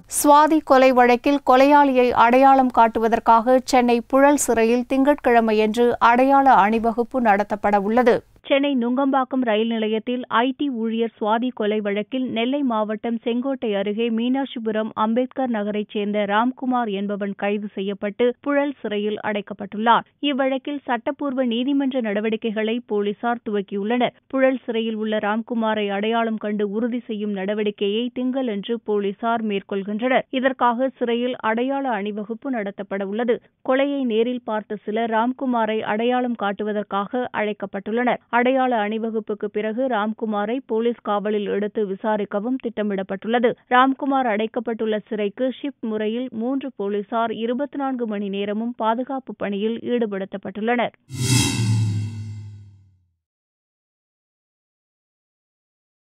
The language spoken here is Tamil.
சுவாதி கொலை வழக்கில் கொலையாளியை அடையாளம் காட்டுவதற்காக சென்னை புழல் சிறையில் திங்கட்கிழமையன்று அடையாள அணிவகுப்பு நடத்தப்பட உள்ளது சென்னை நுங்கம்பாக்கம் ரயில் நிலையத்தில் ஐடி ஊழியர் சுவாதி கொலை வழக்கில் நெல்லை மாவட்டம் செங்கோட்டை அருகே மீனாட்சிபுரம் அம்பேத்கர் நகரைச் சேர்ந்த ராம்குமார் என்பவன் கைது செய்யப்பட்டு புழல் சிறையில் அடைக்கப்பட்டுள்ளார் இவ்வழக்கில் சட்டப்பூர்வ நீதிமன்ற நடவடிக்கைகளை போலீசார் துவக்கியுள்ளனர் புழல் சிறையில் உள்ள ராம்குமாரை அடையாளம் கண்டு உறுதி செய்யும் நடவடிக்கையை திங்களன்று போலீசார் மேற்கொள்கின்றனர் இதற்காக சிறையில் அடையாள அணிவகுப்பு நடத்தப்பட உள்ளது கொலையை நேரில் பார்த்த சிலர் ராம்குமாரை அடையாளம் காட்டுவதற்காக அழைக்கப்பட்டுள்ளனர் அடையாள அணிவகுப்புக்கு பிறகு ராம்குமாரை போலீஸ் காவலில் எடுத்து விசாரிக்கவும் திட்டமிடப்பட்டுள்ளது ராம்குமார் அடைக்கப்பட்டுள்ள சிறைக்கு ஷிப்ட் முறையில் மூன்று போலீசார் இருபத்தி நான்கு மணி நேரமும் பாதுகாப்பு பணியில் ஈடுபடுத்தப்பட்டுள்ளனர்